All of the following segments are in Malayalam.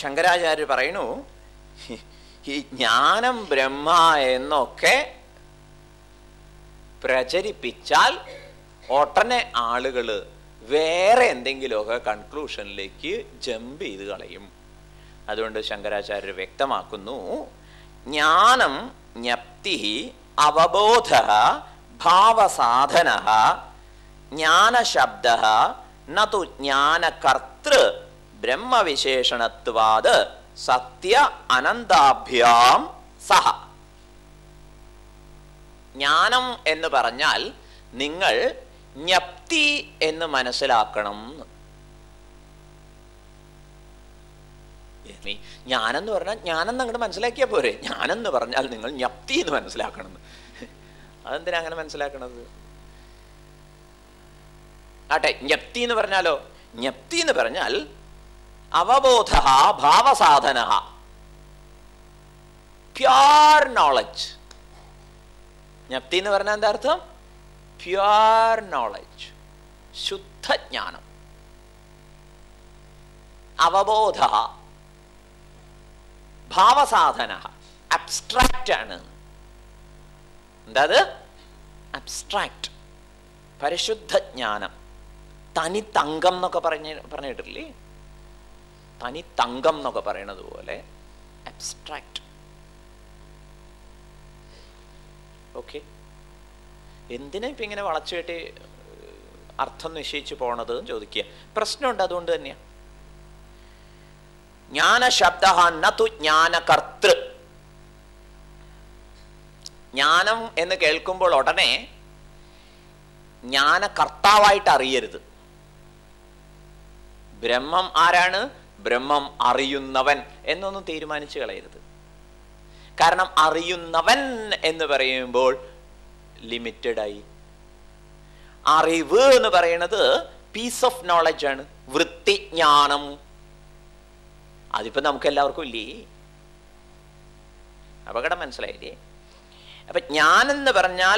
ശങ്കരാചാര്യ പറയണു ഈ ജ്ഞാനം ബ്രഹ്മ എന്നൊക്കെ പ്രചരിപ്പിച്ചാൽ ഒട്ടനെ ആളുകള് വേറെ എന്തെങ്കിലുമൊക്കെ കൺക്ലൂഷനിലേക്ക് ജമ്പ് ചെയ്ത് കളയും അതുകൊണ്ട് ശങ്കരാചാര്യർ വ്യക്തമാക്കുന്നു ജ്ഞാനം ജ്ഞപ്തി അവബോധ ഭാവസാധന ജ്ഞാനശബ്ദ നതു ജ്ഞാനകർത്തൃ ബ്രഹ്മവിശേഷണത്വാത് സത്യ അനന്താഭ്യാം സഹ ജ്ഞാനം എന്ന് പറഞ്ഞാൽ നിങ്ങൾ ജ്ഞപ്തി എന്ന് മനസ്സിലാക്കണം എന്ന്. നീ ജ്ഞാനെന്ന് പറഞ്ഞാൽ ജ്ഞാനം അങ്ങോട്ട് മനസ്സിലാക്കിയാൽ പോരെ ജ്ഞാനെന്ന് പറഞ്ഞാൽ നിങ്ങൾ ജ്ഞപ്തി എന്ന് മനസ്സിലാക്കണം എന്ന്. അതെന്തിനാ അങ്ങനെ മനസ്സിലാക്കണത് ആട്ടെ ജ്ഞപ്തി എന്ന് പറഞ്ഞാലോ ജ്ഞപ്തി എന്ന് പറഞ്ഞാൽ അവബോധ ഭാവസാധന പ്യുർ നോളജ് ജ്ഞപ്തി എന്ന് പറഞ്ഞാൽ എന്താ അർത്ഥം പ്യുർ നോളജ് ശുദ്ധജ്ഞാനം അവബോധ ഭാവസാധന അബ്സ്ട്രാക്റ്റ് ആണ് എന്താ അത് അബ്സ്ട്രാക്റ്റ് പരിശുദ്ധ ജ്ഞാനം തനി തങ്കം എന്നൊക്കെ പറഞ്ഞ പറഞ്ഞിട്ടില്ലേ തനി തങ്കം എന്നൊക്കെ പറയണത് പോലെ അബ്സ്ട്രാക്റ്റ് ഓക്കെ എന്തിനാ ഇപ്പൊ ഇങ്ങനെ വളച്ചുകെട്ടി ഏഹ്, അർത്ഥം നിശ്ചയിച്ചു പോണത് എന്ന് ചോദിക്കുക പ്രശ്നമുണ്ട് അതുകൊണ്ട് തന്നെയാ ജ്ഞാനശബ്ദ നതു ജ്ഞാനകർത്തൃ ജ്ഞാനം എന്ന് കേൾക്കുമ്പോൾ ഉടനെ ജ്ഞാനകർത്താവായിട്ട് അറിയരുത് ബ്രഹ്മം ആരാണ് ബ്രഹ്മം അറിയുന്നവൻ എന്നൊന്നും തീരുമാനിച്ചു കളയരുത് കാരണം അറിയുന്നവൻ എന്ന് പറയുമ്പോൾ ലിമിറ്റഡ് ആയി അറിവ് എന്ന് പറയുന്നത് പീസ് ഓഫ് നോളജ് ആണ് വൃത്തിജ്ഞാനം അതിപ്പോ നമുക്ക് എല്ലാവർക്കും ഇല്ലേ അപകടം മനസ്സിലായില്ലേ അപ്പൊ ജ്ഞാനെന്ന് പറഞ്ഞാൽ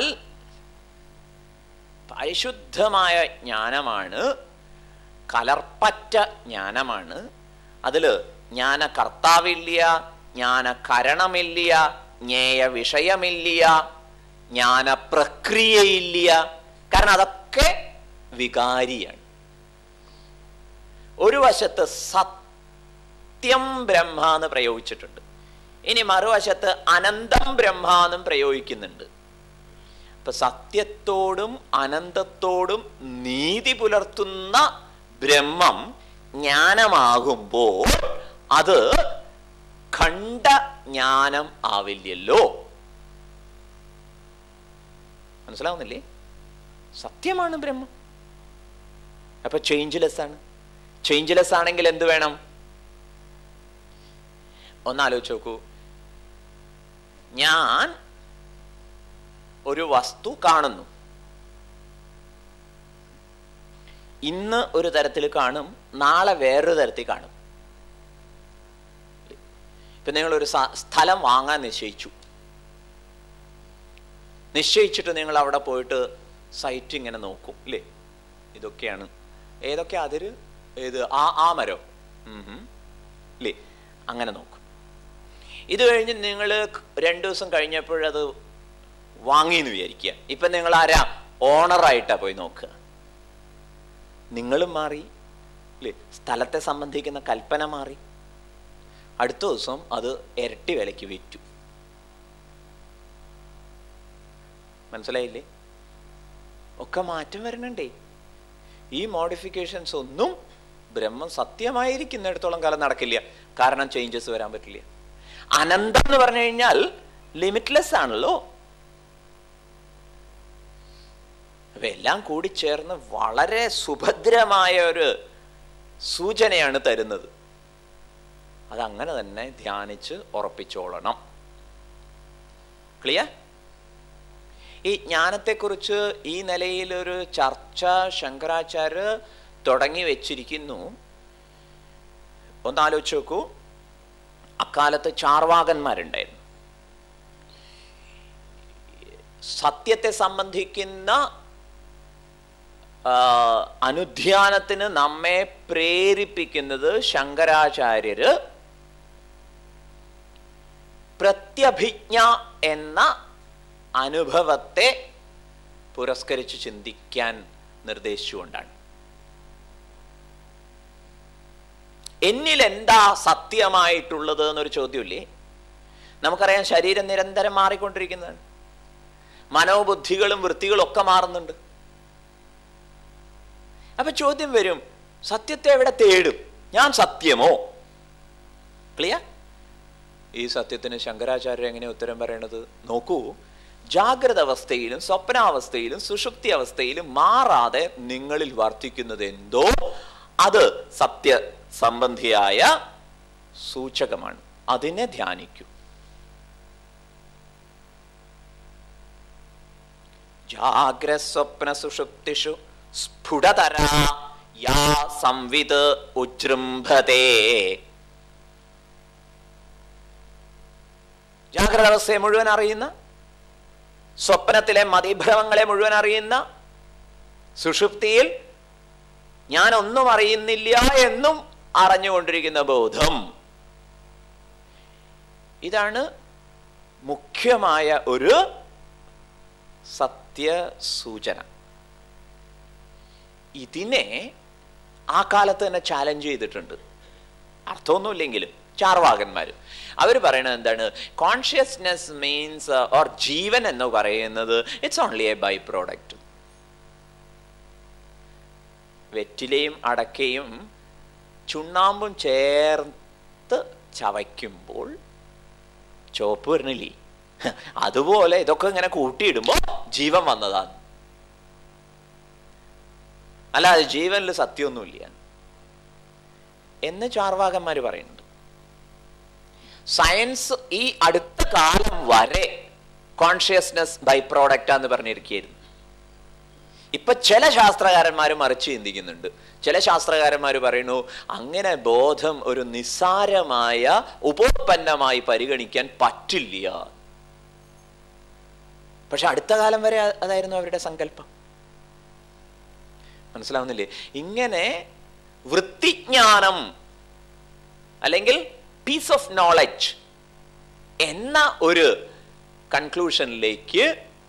പരിശുദ്ധമായ ജ്ഞാനമാണ് കലർപ്പറ്റ ജ്ഞാനമാണ് അതില് ജ്ഞാനകർത്താവില്ല ജ്ഞാനകരണമില്ല ജ്ഞേയ വിഷയമില്ല ജ്ഞാന പ്രക്രിയയില്ല കാരണം അതൊക്കെ വികാരിയാണ് ഒരു വശത്ത് സത്യം ബ്രഹ്മ എന്ന് പ്രയോഗിച്ചിട്ടുണ്ട് ഇനി മറുവശത്ത് അനന്തം ബ്രഹ്മ എന്നും പ്രയോഗിക്കുന്നുണ്ട് അപ്പൊ സത്യത്തോടും അനന്തത്തോടും നീതി പുലർത്തുന്ന ബ്രഹ്മം ജ്ഞാനമാകുമ്പോൾ അത് ഖണ്ഡ ജ്ഞാനം ആവില്ലല്ലോ മനസ്സിലാവുന്നില്ലേ സത്യമാണ് ബ്രഹ്മം അപ്പൊ ചേഞ്ച്ലെസ് ആണ് ചേഞ്ച്ലെസ് ആണെങ്കിൽ എന്ത് വേണം ഒന്നാലോചിച്ച് നോക്കൂ ഞാൻ ഒരു വസ്തു കാണുന്നു ഇന്ന് ഒരു തരത്തിൽ കാണും നാളെ വേറൊരു തരത്തിൽ കാണും ഇപ്പൊ നിങ്ങൾ ഒരു സ- സ്ഥലം വാങ്ങാൻ നിശ്ചയിച്ചു നിശ്ചയിച്ചിട്ട് നിങ്ങൾ അവിടെ പോയിട്ട് സൈറ്റ് ഇങ്ങനെ നോക്കും ഇല്ലേ ഇതൊക്കെയാണ് ഏതൊക്കെ അതിര് ഏത് ആ ആ മരോ ഉം ഹും. ഇല്ലേ അങ്ങനെ നോക്കും ഇത് കഴിഞ്ഞ് നിങ്ങൾ രണ്ടു ദിവസം കഴിഞ്ഞപ്പോഴത് വാങ്ങിയെന്ന് വിചാരിക്കുക ഇപ്പൊ നിങ്ങൾ ആരാ ഓണറായിട്ടാ പോയി നോക്കുക നിങ്ങളും മാറി ഇല്ലേ സ്ഥലത്തെ സംബന്ധിക്കുന്ന കൽപ്പന മാറി അടുത്ത ദിവസം അത് ഇരട്ടി വിലയ്ക്ക് വിറ്റു മനസ്സിലായില്ലേ ഒക്കെ മാറ്റം വരണുണ്ടേ ഈ മോഡിഫിക്കേഷൻസ് ഒന്നും ബ്രഹ്മം സത്യമായിരിക്കുന്നിടത്തോളം കാലം നടക്കില്ല കാരണം ചേഞ്ചസ് വരാൻ പറ്റില്ല അനന്തം എന്ന് പറഞ്ഞു കഴിഞ്ഞാൽ ലിമിറ്റ്ലെസ് ആണല്ലോ അപ്പൊ എല്ലാം കൂടി ചേർന്ന് വളരെ സുഭദ്രമായ ഒരു സൂചനയാണ് തരുന്നത് അതങ്ങനെ തന്നെ ധ്യാനിച്ച് ഉറപ്പിച്ചോളണം ക്ലിയർ ഈ ജ്ഞാനത്തെക്കുറിച്ച് ഈ നിലയിൽ ഒരു ചർച്ച ശങ്കരാചാര്യ തുടങ്ങി വെച്ചിരിക്കുന്നു ഒന്നാലോചിച്ച് നോക്കൂ അക്കാലത്ത് ചാർവാകന്മാരുണ്ടായിരുന്നു സത്യത്തെ സംബന്ധിക്കുന്ന ആ, അനുധ്യാനത്തിന് നമ്മെ പ്രേരിപ്പിക്കുന്നത് ശങ്കരാചാര്യര് പ്രത്യഭിജ്ഞ എന്ന അനുഭവത്തെ പുരസ്കരിച്ച് ചിന്തിക്കാൻ നിർദ്ദേശിച്ചുകൊണ്ടാണ് എന്നിൽ എന്താ സത്യമായിട്ടുള്ളത് എന്നൊരു ചോദ്യമില്ലേ നമുക്കറിയാം ശരീരം നിരന്തരം മാറിക്കൊണ്ടിരിക്കുന്നതാണ് മനോബുദ്ധികളും വൃത്തികളും ഒക്കെ മാറുന്നുണ്ട് അപ്പൊ ചോദ്യം വരും സത്യത്തെ എവിടെ തേടും ഞാൻ സത്യമോ ക്ലിയർ ഈ സത്യത്തിന് ശങ്കരാചാര്യ എങ്ങനെ ഉത്തരം പറയണത് നോക്കൂ ജാഗ്രത അവസ്ഥയിലും സ്വപ്നാവസ്ഥയിലും സുഷുപ്തി അവസ്ഥയിലും മാറാതെ നിങ്ങളിൽ വർത്തിക്കുന്നത് എന്തോ അത് സത്യ സംബന്ധിയായ സൂചകമാണ് അതിനെ ധ്യാനിക്കൂ ജാഗ്രസ്വപ്ന സുഷുപ്തിഷു സ്ഫുടതര യാ സംവിത് ഉജൃംഭതേ ജാഗ്രത അവസ്ഥയെ മുഴുവൻ അറിയുന്ന സ്വപ്നത്തിലെ മതിഭ്രമങ്ങളെ മുഴുവൻ അറിയുന്ന സുഷുപ്തിയിൽ ഞാൻ ഒന്നും അറിയുന്നില്ല എന്നും അറിഞ്ഞുകൊണ്ടിരിക്കുന്ന ബോധം ഇതാണ് മുഖ്യമായ ഒരു സത്യസൂചന ഇതിനെ ആ കാലത്ത് തന്നെ ചാലഞ്ച് ചെയ്തിട്ടുണ്ട് അർത്ഥമൊന്നുമില്ലെങ്കിലും ചാർവാകന്മാർ അവർ പറയുന്നത് എന്താണ് കോൺഷ്യസ്നെസ് മീൻസ് ഓർ ജീവൻ എന്ന് പറയുന്നത് it's only a by product വെറ്റിലയും അടക്കയും ചുണ്ണാമ്പും ചേർത്ത് ചവയ്ക്കുമ്പോൾ ചുവപ്പ് വരണില്ലേ അതുപോലെ ഇതൊക്കെ ഇങ്ങനെ കൂട്ടിയിടുമ്പോൾ ജീവൻ വന്നതാണ് അല്ലാതെ ജീവനിൽ സത്യമൊന്നുമില്ല എന്ന് ചാർവാകന്മാർ പറയുന്നുണ്ട് സയൻസ് ഈ അടുത്ത കാലം വരെ കോൺഷ്യസ്നെസ് ബൈ പ്രോഡക്റ്റ് എന്ന് പറഞ്ഞിരിക്കുകയായിരുന്നു ഇപ്പൊ ചില ശാസ്ത്രകാരന്മാർ മറിച്ച് ചിന്തിക്കുന്നുണ്ട് ചില ശാസ്ത്രകാരന്മാർ പറയുന്നു അങ്ങനെ ബോധം ഒരു നിസ്സാരമായ ഉപോത്പന്നമായി പരിഗണിക്കാൻ പറ്റില്ല പക്ഷെ അടുത്ത കാലം വരെ അതായിരുന്നു അവരുടെ സങ്കല്പം മനസ്സിലാവുന്നില്ലേ ഇങ്ങനെ വൃത്തിജ്ഞാനം അല്ലെങ്കിൽ പീസ് ഓഫ് നോളജ് എന്ന ഒരു കൺക്ലൂഷനിലേക്ക്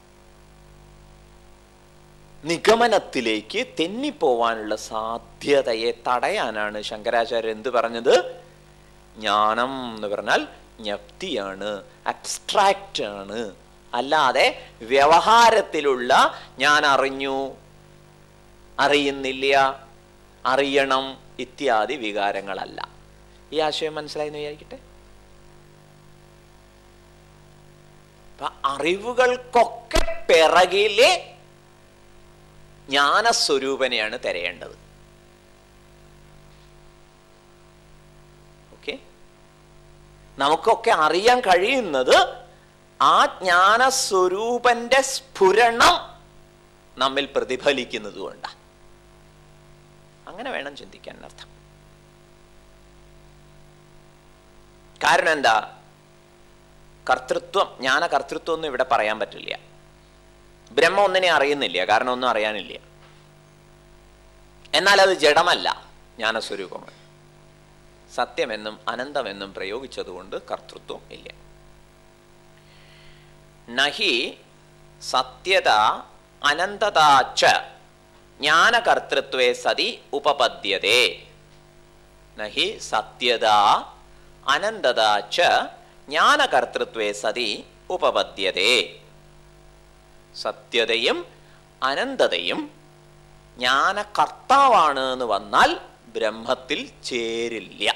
നിഗമനത്തിലേക്ക് തെന്നിപ്പോവാനുള്ള സാധ്യതയെ തടയാനാണ് ശങ്കരാചാര്യർ എന്ത് പറഞ്ഞത് ജ്ഞാനം എന്ന് പറഞ്ഞാൽ ജ്ഞപ്തിയാണ് അബ്സ്ട്രാക്റ്റ് ആണ് അല്ലാതെ വ്യവഹാരത്തിലുള്ള ഞാൻ അറിഞ്ഞു അറിയുന്നില്ല അറിയണം ഇത്യാദി വികാരങ്ങളല്ല ഈ ആശയം മനസ്സിലായി എന്ന് വിചാരിക്കട്ടെ അപ്പൊ അറിവുകൾക്കൊക്കെ പിറകിലെ ജ്ഞാനസ്വരൂപനെയാണ് തിരയേണ്ടത് ഓക്കെ നമുക്കൊക്കെ അറിയാൻ കഴിയുന്നത് ആ ജ്ഞാനസ്വരൂപന്റെ സ്ഫുരണം നമ്മിൽ പ്രതിഫലിക്കുന്നത് കൊണ്ടാണ് അങ്ങനെ വേണം ചിന്തിക്കാൻ അർത്ഥം കാരണം എന്താ കർത്തൃത്വം ജ്ഞാന കർത്തൃത്വം ഒന്നും ഇവിടെ പറയാൻ പറ്റില്ല ബ്രഹ്മ ഒന്നിനെ അറിയുന്നില്ല കാരണം ഒന്നും അറിയാനില്ല എന്നാൽ അത് ജഡമല്ല ജ്ഞാനസ്വരൂപമാണ് സത്യമെന്നും അനന്തമെന്നും പ്രയോഗിച്ചതുകൊണ്ട് കർത്തൃത്വം ഇല്ല നഹി സത്യത അനന്തതാച്ച ജ്ഞാനകർത്തൃത്വേ സതി ഉപപദ്യതേ നഹി സത്യത അനന്തതാച്ച ജ്ഞാനകർത്തൃത്വേ സതി ഉപപദ്യതേ സത്യതയും അനന്തതയും ജ്ഞാനകർത്താവാണ് എന്ന് വന്നാൽ ബ്രഹ്മത്തിൽ ചേരില്ല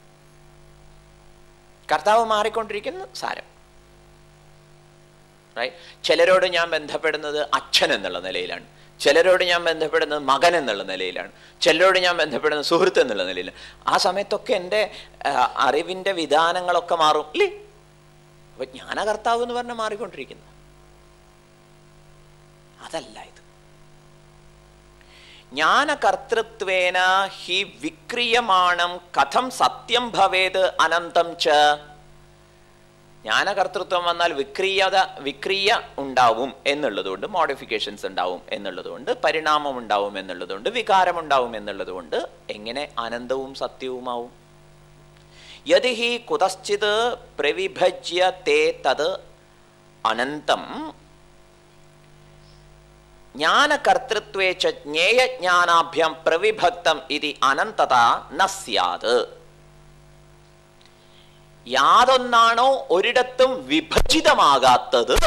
കർത്താവ് മാറിക്കൊണ്ടിരിക്കുന്ന സാരം ചിലരോട് ഞാൻ ബന്ധപ്പെടുന്നത് അച്ഛൻ എന്നുള്ള നിലയിലാണ് ചിലരോട് ഞാൻ ബന്ധപ്പെടുന്നത് മകൻ എന്നുള്ള നിലയിലാണ് ചിലരോട് ഞാൻ ബന്ധപ്പെടുന്നത് സുഹൃത്ത് എന്നുള്ള നിലയിലാണ് ആ സമയത്തൊക്കെ എൻ്റെ അറിവിൻ്റെ വിധാനങ്ങളൊക്കെ മാറും അല്ലേ അപ്പൊ ജ്ഞാനകർത്താവ് എന്ന് പറഞ്ഞാൽ മാറിക്കൊണ്ടിരിക്കുന്നു അതല്ല ഇത് ജ്ഞാനകർത്തൃത്വേന ഹി വിക്രിയമാണം കഥം സത്യം ഭവേത് അനന്തം ച ജ്ഞാനകർത്തൃത്വം വന്നാൽ വിക്രിയത വിക്രിയ ഉണ്ടാവും എന്നുള്ളതുകൊണ്ട് മോഡിഫിക്കേഷൻസ് ഉണ്ടാവും എന്നുള്ളതുകൊണ്ട് പരിണാമം ഉണ്ടാവും എന്നുള്ളതുകൊണ്ട് വികാരം ഉണ്ടാവും എന്നുള്ളതുകൊണ്ട് എങ്ങനെ അനന്തവും സത്യവുമാവും യതി ഹി കുതശ്ചിത് പ്രവിഭജ്യ തേ തത് അനന്തം ജ്ഞാനകർത്തൃത്വേ ച ജ്ഞേയജ്ഞാനാഭ്യം പ്രവിഭക്തം ഇതി അനന്തത ന സ്യാത് യാതൊന്നാണോ ഒരിടത്തും വിഭജിതമാകാത്തത്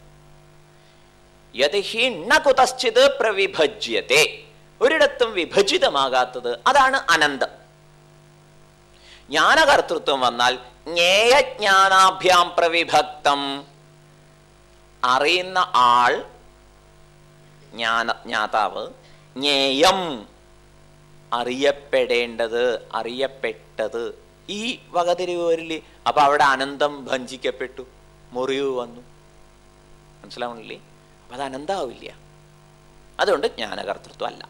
യതി ഹി ന കുതശ്ചിത് പ്രവിഭജ്യത്തെ ഒരിടത്തും വിഭജിതമാകാത്തത് അതാണ് അനന്തം ജ്ഞാനകർത്തൃത്വം വന്നാൽ ജ്ഞേയജ്ഞാനാഭ്യാം പ്രവിഭക്തം അറിയുന്ന ആൾ ജ്ഞാന ജ്ഞാതാവ് ജ്ഞേയം അറിയപ്പെടേണ്ടത് അറിയപ്പെട്ടത് ഈ വകതിരിവ് വരില്ലേ അപ്പൊ അവിടെ അനന്തം ഭഞ്ചിക്കപ്പെട്ടു മുറിവ് വന്നു മനസ്സിലാവണില്ലേ അപ്പൊ അത് അനന്താവില്ല അതുകൊണ്ട് ജ്ഞാനകർത്തൃത്വം അല്ല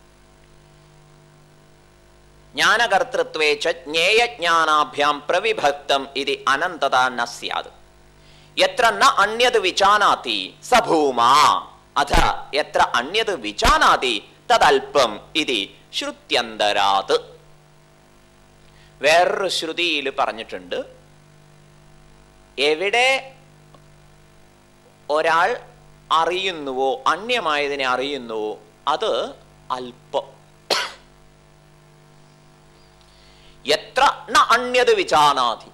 ജ്ഞാനകർത്തൃത്വേ ച ജ്ഞേയജ്ഞാനാഭ്യാം പ്രവിഭക്തം ഇത് അനന്തത ന സ്യാത് എത്ര ന അന്യത് വിചാനാതി സഭൂമാ അഥ എത്ര അന്യത് വിചാനാതി തദൽപ്പം ഇത് ശ്രുത്യന്തരാത് വേറൊരു ശ്രുതിയിൽ പറഞ്ഞിട്ടുണ്ട് എവിടെ ഒരാൾ അറിയുന്നുവോ അന്യമായതിനെ അറിയുന്നുവോ അത് അല്പം എത്ര ന അന്യത് വിചാനാതി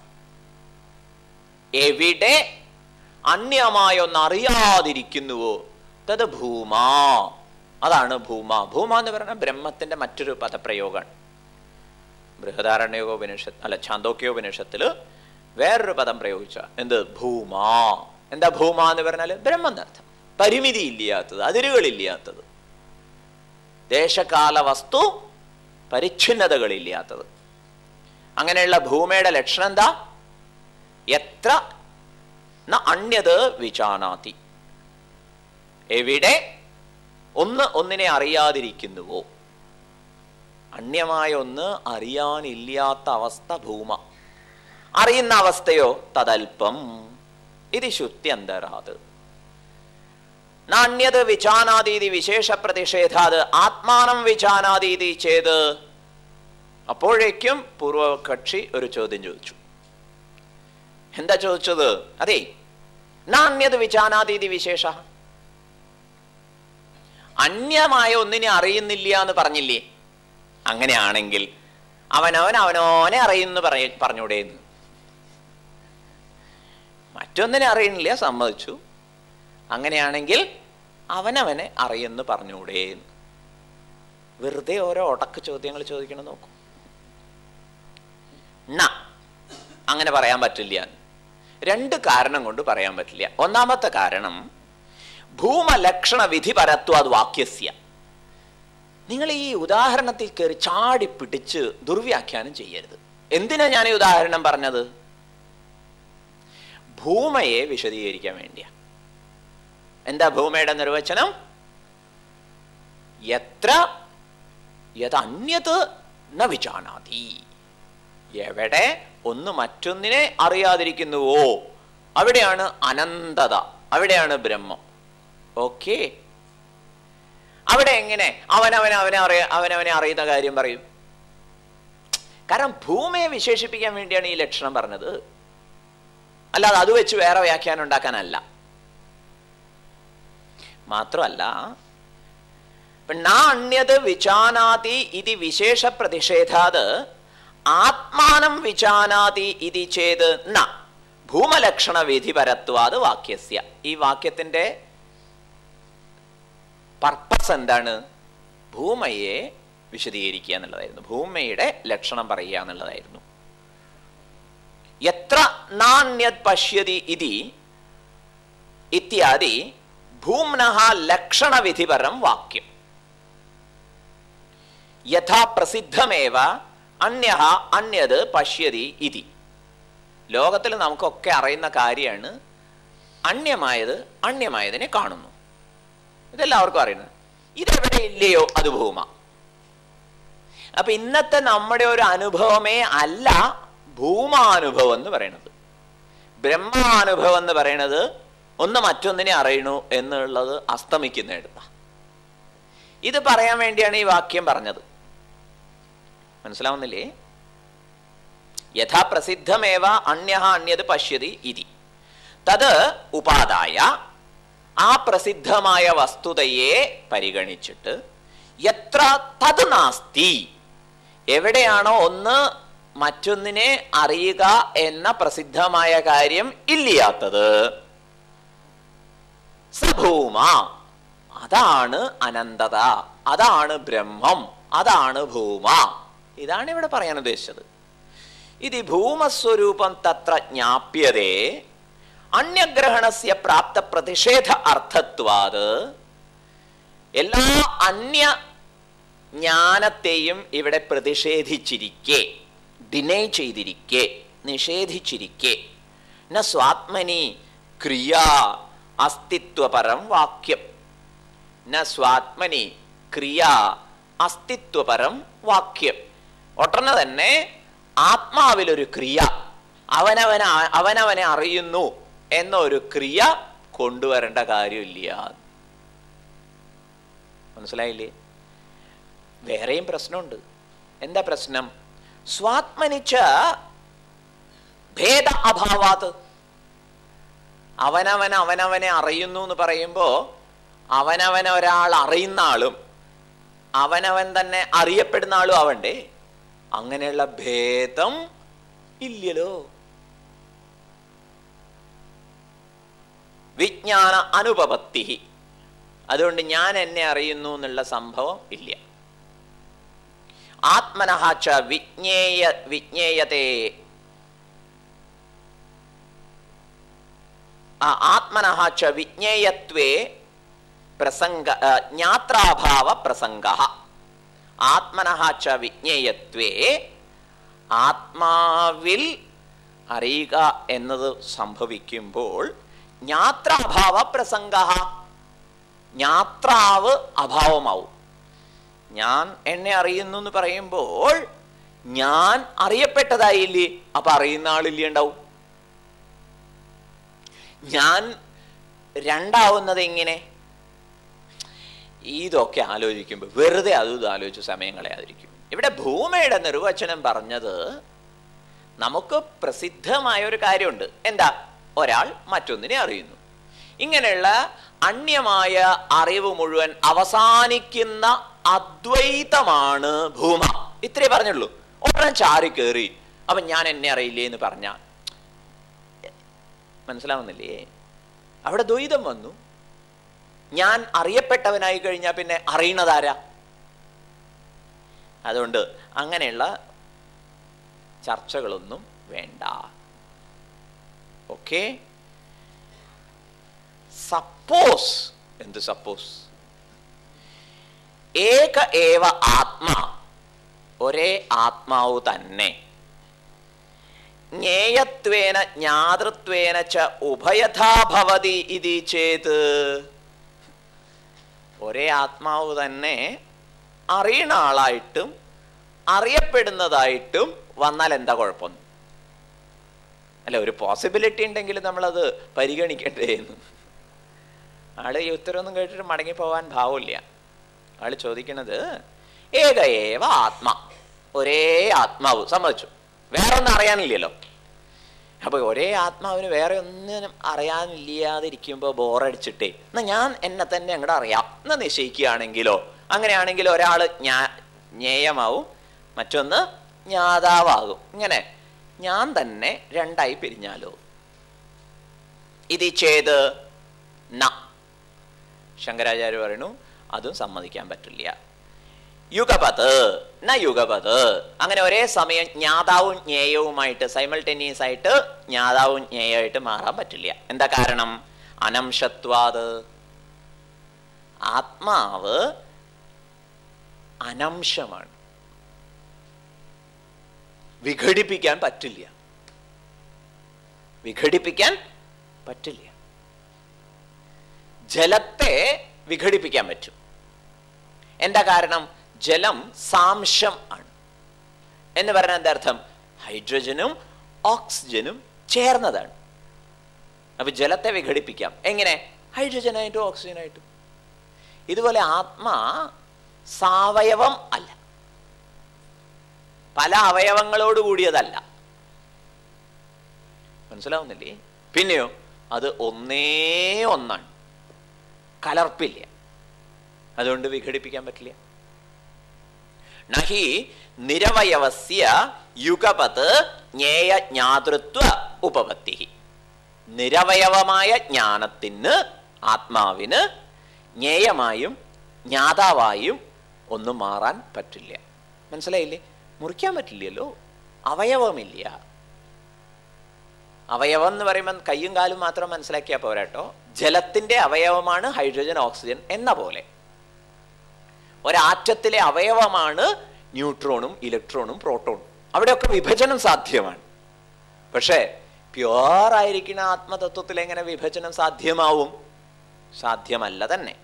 എവിടെ അന്യമായ ഒന്ന് അറിയാതിരിക്കുന്നുവോ തത് ഭൂമാ അതാണ് ഭൂമ ഭൂമ എന്ന് പറയുന്നത് ബ്രഹ്മത്തിന്റെ മറ്റൊരു പദപ്രയോഗമാണ് ബൃഹദാരണ്യോപനിഷത്ത് അല്ല ഛാന്തോക്യോപനിഷത്തില് വേറൊരു പദം പ്രയോഗിച്ച എന്ത് ഭൂമാ എന്താ ഭൂമ എന്ന് പറഞ്ഞാല് ബ്രഹ്മം എന്നർത്ഥം പരിമിതി ഇല്ലാത്തത് അതിരുകളില്ലാത്തത് ദേശകാല വസ്തു പരിച്ഛിന്നതകളില്ലാത്തത് അങ്ങനെയുള്ള ഭൂമിയുടെ ലക്ഷണം എന്താ എത്ര ന അന്യത് വിചാനാതി എവിടെ ഒന്ന് ഒന്നിനെ അറിയാതിരിക്കുന്നുവോ അന്യമായ ഒന്ന് അറിയാനില്ലാത്ത അവസ്ഥ ഭൂമ അറിയുന്ന അവസ്ഥയോ തദൽപ്പം ഇത് ശുദ്ധ്യന്തരാത് നാണ്യത് വിചാനാതീതി വിശേഷ പ്രതിഷേധാത് ആത്മാനം വിചാനാതീതി ചെയ്ത് അപ്പോഴേക്കും പൂർവകക്ഷി ഒരു ചോദ്യം ചോദിച്ചു എന്താ ചോദിച്ചത് അതെ നാണ്യത് വിചാനാതീതി വിശേഷ അന്യമായ ഒന്നിനെ അറിയുന്നില്ല എന്ന് പറഞ്ഞില്ലേ അങ്ങനെയാണെങ്കിൽ അവനവൻ അവനോനെ അറിയുന്നു പറയ പറഞ്ഞൂടേന്ന് മറ്റൊന്നിനെ അറിയണില്ല സമ്മതിച്ചു അങ്ങനെയാണെങ്കിൽ അവനവനെ അറിയുന്നു പറഞ്ഞൂടേന്ന് വെറുതെ ഓരോ ഉടക്ക് ചോദ്യങ്ങൾ ചോദിക്കണം നോക്കൂ ന അങ്ങനെ പറയാൻ പറ്റില്ല രണ്ട് കാരണം കൊണ്ട് പറയാൻ പറ്റില്ല ഒന്നാമത്തെ കാരണം ഭൂമലക്ഷണ വിധി പരത്വാത് വാക്യസ്യ നിങ്ങൾ ഈ ഉദാഹരണത്തിൽ കയറി ചാടി പിടിച്ച് ദുർവ്യാഖ്യാനം ചെയ്യരുത് എന്തിനാ ഞാൻ ഈ ഉദാഹരണം പറഞ്ഞത് ഭൂമയെ വിശദീകരിക്കാൻ വേണ്ടിയാ എന്താ ഭൂമയുടെ നിർവചനം എത്ര യഥന്യത് ന വിചാനാതി എവിടെ ഒന്ന് മറ്റൊന്നിനെ അറിയാതിരിക്കുന്നുവോ അവിടെയാണ് അനന്തത അവിടെയാണ് ബ്രഹ്മം ഓക്കെ അവിടെ എങ്ങനെ അവനവൻ അവനെ അറിയ അവനവനെ അറിയുന്ന കാര്യം പറയും കാരണം ഭൂമിയെ വിശേഷിപ്പിക്കാൻ വേണ്ടിയാണ് ഈ ലക്ഷണം പറഞ്ഞത് അല്ലാതെ അത് വെച്ച് വേറെ വ്യാഖ്യാനം ഉണ്ടാക്കാനല്ല മാത്രമല്ല അന്യത് വിചാനാതി ഇത് വിശേഷ പ്രതിഷേധാത് ആത്മാനം വിചാനാതി ഇത് ചേത് ന ഭൂമലക്ഷണ വിധിപരത്വാത് വാക്യസ്യ ഈ വാക്യത്തിന്റെ പർപ്പസ് എന്താണ് ഭൂമയെ വിശദീകരിക്കുക എന്നുള്ളതായിരുന്നു ഭൂമിയുടെ ലക്ഷണം പറയുക എന്നുള്ളതായിരുന്നു എത്ര നാണ്യത് പശ്യതി ഇതി ഇത്യാദി ഭൂമ്നഃ ലക്ഷണവിധിപരം വാക്യം യഥാ പ്രസിദ്ധമേവ അന്യ അന്യത് പശ്യതി ഇതി ലോകത്തിൽ നമുക്കൊക്കെ അറിയുന്ന കാര്യമാണ് അന്യമായത് അന്യമായതിനെ കാണുന്നു ഇതെല്ലാവർക്കും അറിയുന്നത് ഇതെവിടെ ഇല്ലയോ അത് ഭൂമ അപ്പൊ ഇന്നത്തെ നമ്മുടെ ഒരു അനുഭവമേ അല്ല ഭൂമാനുഭവം എന്ന് പറയുന്നത് ബ്രഹ്മാനുഭവം എന്ന് പറയുന്നത് ഒന്ന് മറ്റൊന്നിനെ അറിയണു എന്നുള്ളത് അസ്തമിക്കുന്നിടത്ത ഇത് പറയാൻ വേണ്ടിയാണ് ഈ വാക്യം പറഞ്ഞത് മനസ്സിലാവുന്നില്ലേ യഥാ പ്രസിദ്ധമേവ അന്യ അന്യത് പശ്യതി ഇതി തത് ഉപാദായ ആ പ്രസിദ്ധമായ വസ്തുതയെ പരിഗണിച്ചിട്ട് എത്ര തത് നാസ്തി എവിടെയാണോ ഒന്ന് മറ്റൊന്നിനെ അറിയുക എന്ന പ്രസിദ്ധമായ കാര്യം ഇല്ലാത്തത് സഭൂമ അതാണ് അനന്തത അതാണ് ബ്രഹ്മം അതാണ് ഭൂമ ഇതാണ് ഇവിടെ പറയാൻ ഉദ്ദേശിച്ചത് ഇത് ഭൂമസ്വരൂപം തത്ര ജ്ഞാപ്യതേ അന്യഗ്രഹണസ്യ പ്രാപ്ത പ്രതിഷേധ അർത്ഥത്വാത് എല്ലാ അന്യ ജ്ഞാനത്തെയും ഇവിടെ പ്രതിഷേധിച്ചിരിക്കെ ഡിനൈ ചെയ്തിരിക്കെ നിഷേധിച്ചിരിക്കെ ന സ്വാത്മനി ക്രിയ അസ്തിത്വപരം വാക്യം ന സ്വാത്മനി ക്രിയ അസ്തിത്വപരം വാക്യം ഒട്ടനെ തന്നെ ആത്മാവിലൊരു ക്രിയ അവനവനെ അവനവനെ അറിയുന്നു എന്ന ഒരു ക്രിയ കൊണ്ടുവരേണ്ട കാര്യമില്ല മനസ്സിലായില്ലേ വേറെയും പ്രശ്നമുണ്ട് എന്താ പ്രശ്നം സ്വാത്മനിച്ച ഭേദ അഭാവാത് അവനവൻ അവനവനെ അറിയുന്നു എന്ന് പറയുമ്പോ അവനവൻ ഒരാൾ അറിയുന്ന ആളും അവനവൻ തന്നെ അറിയപ്പെടുന്ന ആളും ആവണ്ടേ അങ്ങനെയുള്ള ഭേദം ഇല്ലല്ലോ വിജ്ഞാന അനുപപത്തി അതുകൊണ്ട് ഞാൻ എന്നെ അറിയുന്നു എന്നുള്ള സംഭവം ഇല്ല ആത്മനഹാച്ച വിജ്ഞേയ വിജ്ഞേയത്തെ ആത്മനഹാച്ച വിജ്ഞേയത്വേ പ്രസംഗ ജ്ഞാത്രാഭാവ പ്രസംഗ ആത്മനഹാച്ച വിജ്ഞേയത്വേ ആത്മാവിൽ അറിയുക എന്നത് സംഭവിക്കുമ്പോൾ ജ്ഞാത്രാഭാവ പ്രസംഗ ജ്ഞാത്രാവ് അഭാവമാവും ഞാൻ എന്നെ അറിയുന്നു എന്ന് പറയുമ്പോൾ ഞാൻ അറിയപ്പെട്ടതായില്ലേ അപ്പൊ അറിയുന്ന ആളില്ലേ ഉണ്ടാവും ഞാൻ രണ്ടാവുന്നത് എങ്ങനെ ഇതൊക്കെ ആലോചിക്കുമ്പോൾ വെറുതെ അതും ഇത് ആലോചിച്ച് സമയം കളയാതിരിക്കും ഇവിടെ ഭൂമിയുടെ നിർവചനം പറഞ്ഞത് നമുക്ക് പ്രസിദ്ധമായ ഒരു കാര്യമുണ്ട് എന്താ ഒരാൾ മറ്റൊന്നിനെ അറിയുന്നു ഇങ്ങനെയുള്ള അന്യമായ അറിവ് മുഴുവൻ അവസാനിക്കുന്ന അദ്വൈതമാണ് ഭൂമ ഇത്രേ പറഞ്ഞുള്ളൂ ഒരെണ്ണം ചാരി കയറി അപ്പൊ ഞാൻ എന്നെ അറിയില്ലേ എന്ന് പറഞ്ഞ മനസ്സിലാവുന്നില്ലേ അവിടെ ദ്വൈതം വന്നു ഞാൻ അറിയപ്പെട്ടവനായി കഴിഞ്ഞാൽ പിന്നെ അറിയണതാരാ അതുകൊണ്ട് അങ്ങനെയുള്ള ചർച്ചകളൊന്നും വേണ്ട ഓക്കെ സപ്പോസ് എന്ത് സപ്പോസ് ഏക ഏവ ആത്മാ ഒരേ ആത്മാവ് തന്നെ ജ്ഞേയത്വേന ജ്ഞാതൃത്വേന ച ഉഭയഥാ ഭവതി ഇതി ചേത് ഒരേ ആത്മാവ് തന്നെ അറിയണ ആളായിട്ടും അറിയപ്പെടുന്നതായിട്ടും വന്നാൽ എന്താ കുഴപ്പം അല്ല ഒരു പോസിബിലിറ്റി ഉണ്ടെങ്കിൽ നമ്മളത് പരിഗണിക്കണ്ടേന്ന് ആള് ഈ ഉത്തരവൊന്നും കേട്ടിട്ട് മടങ്ങി പോവാൻ ഭാവമില്ല ആള് ചോദിക്കുന്നത് ഏക ഏവ ആത്മ ഒരേ ആത്മാവ് സമ്മതിച്ചു വേറെ ഒന്നും അറിയാനില്ലല്ലോ അപ്പൊ ഒരേ ആത്മാവിന് വേറെ ഒന്നിനും അറിയാനില്ലാതിരിക്കുമ്പോൾ ബോറടിച്ചിട്ടേ എന്നാ ഞാൻ എന്നെ തന്നെ അങ്ങോട്ട് അറിയാം എന്ന് നിശ്ചയിക്കുകയാണെങ്കിലോ അങ്ങനെയാണെങ്കിൽ ഒരാൾ ഞാ ജ്ഞേയമാവും മറ്റൊന്ന് ജ്ഞാതാവാകും ഇങ്ങനെ ഞാൻ തന്നെ രണ്ടായി പിരിഞ്ഞാലോ ഇത് ചെയ്ത് ന ശങ്കരാചാര്യ പറയുന്നു അതും സമ്മതിക്കാൻ പറ്റില്ല യുഗപത് ന യുഗപത് അങ്ങനെ ഒരേ സമയം ജ്ഞാതാവും ജ്ഞേയവുമായിട്ട് സൈമൾട്ടേനിയസ് ആയിട്ട് ജ്ഞാതാവും ജ്ഞേയമായിട്ട് മാറാൻ പറ്റില്ല എന്താ കാരണം അനംശത്വാത് ആത്മാവ് അനംശമാണ് വിഘടിപ്പിക്കാൻ പറ്റില്ല വിഘടിപ്പിക്കാൻ പറ്റില്ല ജലത്തെ വിഘടിപ്പിക്കാൻ പറ്റും എന്താ കാരണം ജലം സാംശം ആണ് എന്ന് പറഞ്ഞാൽ എന്താ അർത്ഥം ഹൈഡ്രജനും ഓക്സിജനും ചേർന്നതാണ് അപ്പൊ ജലത്തെ വിഘടിപ്പിക്കാം എങ്ങനെ ഹൈഡ്രജനായിട്ടും ഓക്സിജനായിട്ടും ഇതുപോലെ ആത്മാ സാവയവം അല്ല പല അവയവങ്ങളോട് കൂടിയതല്ല മനസ്സിലാവുന്നില്ലേ പിന്നെയോ അത് ഒന്നേ ഒന്നാണ് കലർപ്പില്ല അതുകൊണ്ട് വിഘടിപ്പിക്കാൻ പറ്റില്ല നഹി നിരവയവസ്യ യുഗപത് ജ്ഞേയ ജ്ഞാതൃത്വ ഉപപത്തി നിരവയവമായ ജ്ഞാനത്തിന് ആത്മാവിന് ജ്ഞേയമായും ജ്ഞാതാവായും ഒന്നും മാറാൻ പറ്റില്ല മനസ്സിലായില്ലേ മുറിക്കാൻ പറ്റില്ലല്ലോ അവയവമില്ല അവയവം എന്ന് പറയുമ്പോൾ കയ്യും കാലും മാത്രം മനസ്സിലാക്കിയാൽ പോരാട്ടോ ജലത്തിന്റെ അവയവമാണ് ഹൈഡ്രജൻ ഓക്സിജൻ എന്ന പോലെ ഒരാറ്റത്തിലെ അവയവമാണ് ന്യൂട്രോണും ഇലക്ട്രോണും പ്രോട്ടോണും അവിടെയൊക്കെ വിഭജനം സാധ്യമാണ് പക്ഷേ പ്യുവർ ആയിരിക്കുന്ന ആത്മതത്വത്തിൽ എങ്ങനെ വിഭജനം സാധ്യമാവും സാധ്യമല്ല തന്നെ